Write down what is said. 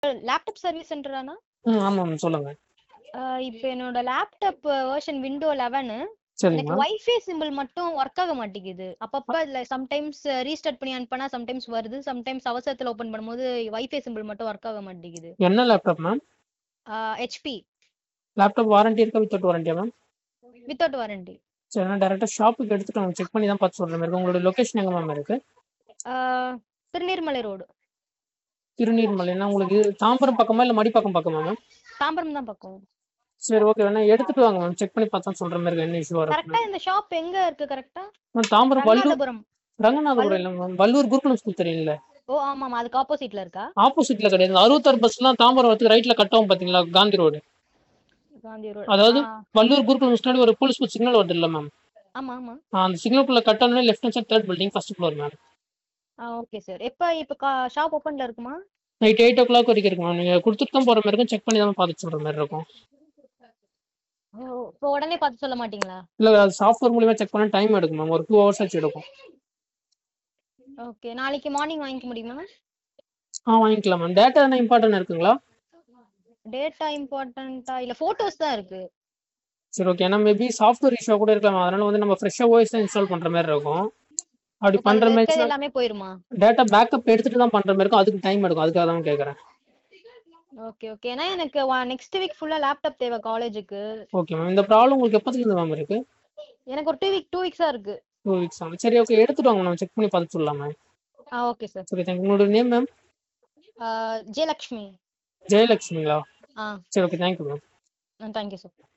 laptop service சென்டரானா ம் ஆமா ma'am சொல்லுங்க இப்போ என்னோட லேப்டாப் வெர்ஷன் விண்டோ லெவனு சரிங்க எனக்கு மேம் வைஃபை சிம்பிள் மட்டும் ஒர்க் ஆக மாட்டேங்குது அப்பப்ப இல்ல சம்டைம்ஸ் ரீஸ்டார்ட் பண்ணி அனுப்பினா சம்டைம்ஸ் வருது சம்டைம்ஸ் அவசரத்துல ஓபன் பண்ணும்போது வைஃபை சிம்பிள் மட்டும் ஒர்க் ஆக மாட்டேங்குது என்ன laptop ma'am HP laptop warranty இருக்கா வித்தவுட் வாரண்டியா மேம் வித்தவுட் வாரண்டி சரி நான் டேரெக்டாக ஷாப்புக்கு எடுத்துட்டு அவங்க செக் பண்ணி தான் பார்த்து சொல்கிற மாதிரி இருக்கு உங்களோட லொக்கேஷன் எங்கே மேம் இருக்கு திருநீர்மலை ரோடு திருநீர்மலைனா உங்களுக்கு தாம்பரம் பக்கமா இல்லை மடிப்பக்கம் பக்கமா மேம் தாம்பரம் தான் பக்கம் சரி ஓகே வேணா எடுத்துட்டு வாங்க மேம் செக் பண்ணி பார்த்தா சொல்கிற மாதிரி இருக்கு என்ன இஷ்யூவாக கரெக்டா இருக்கு இந்த ஷாப் எங்க இருக்கு கரெக்டா மேம் தாம்பரம் வள்ளூர் ரங்கநாதபுரம் ரங்கநாதபுரம் இல்லை மேம் வள்ளூர் குருகுலம் ஸ்கூல் தெரியுங்களே ஓ ஆமா ஆமா அதுக்கு ஆப்போசிட்ல இருக்கா ஆப்போசிட்ல கிடையாது இந்த அறுபத்தாறு பஸ்லாம் தாம்பரம் வரதுக்கு ரைட்ல கட் ஆகும் பார்த்தீங்களா காந்தி ரோடு காந்தி ரோடு அதாவது வள்ளூர் குருகுலம் முன்னாடி ஒரு போலீஸ் சிக்னல் வருது இல்லை மேம் ஆமா ஆமா அந்த சிக்னலுக்குள்ள கட் ஆனே left hand side third building first floor ma'am ஆ ஓகே சார் எப்ப இப்ப ஷாப் ஓபன்ல இருக்குமா நைட் எயிட் ஓ கிளாக் வரைக்கும் இருக்கு மேம் நீங்கள் கொடுத்துட்டு தான் போகிற மாதிரி இருக்கும் செக் பண்ணி தான் பார்த்து சொல்கிற மாதிரி இருக்கும் ஓ இப்போ உடனே பார்த்து சொல்ல மாட்டீங்களா இல்லை அது சாஃப்ட்வேர் மூலியமா செக் பண்ண டைம் எடுக்கும் மேம் ஒரு டூ ஹவர்ஸ் ஆச்சு எடுக்கும் ஓகே நாளைக்கு மார்னிங் வாங்கிக்க முடியுமா ஆ வாங்கிக்கலாம் மேம் டேட்டா என்ன இம்பார்ட்டன்ட் இருக்குங்களா டேட்டா இம்பார்ட்டன்ட்டா இல்ல போட்டோஸ் தான் இருக்கு சரி ஓகே ஏன்னா மேபி சாஃப்ட்வேர் இஷ்யூ கூட இருக்கலாம் அதனால வந்து நம்ம ஃப்ரெஷ்ஷாக ஓஎஸ் தான் இன்ஸ்டால் பண்ணுற மாதிரி இருக்கும் அப்படி Okay, பண்ணுற அதுல மாதிரி இருக்கிறது எல்லாமே போயிருமா டேட்டா பேக்கப் எடுத்துட்டு தான் பண்ணுற மாதிரி இருக்கும் அதுக்கு டைம் எடுக்கும் அதுக்காக தான் கேட்குறேன் ஓகே ஓகே ஏன்னா எனக்கு நெக்ஸ்ட் வீக் ஃபுல்லா லேப்டாப் தேவை காலேஜுக்கு ஓகே மேம் இந்த ப்ராப்ளம் உங்களுக்கு எப்போதுக்கு இருந்து மேம் இருக்கு எனக்கு ஒரு டூ வீக் டூ வீக்ஸா இருக்கு டூ வீக்ஸ் ஆகும் சரி ஓகே எடுத்துட்டு வாங்க நம்ம செக் பண்ணி பார்த்து சொல்லலாம் மேம் ஆ ஓகே சார் சரி தேங்க் உங்களோட நேம் மேம் ஜெயலக்ஷ்மி ஜெயலட்சுமிங்களா ஆ சரி okay thank you ma'am thank you sir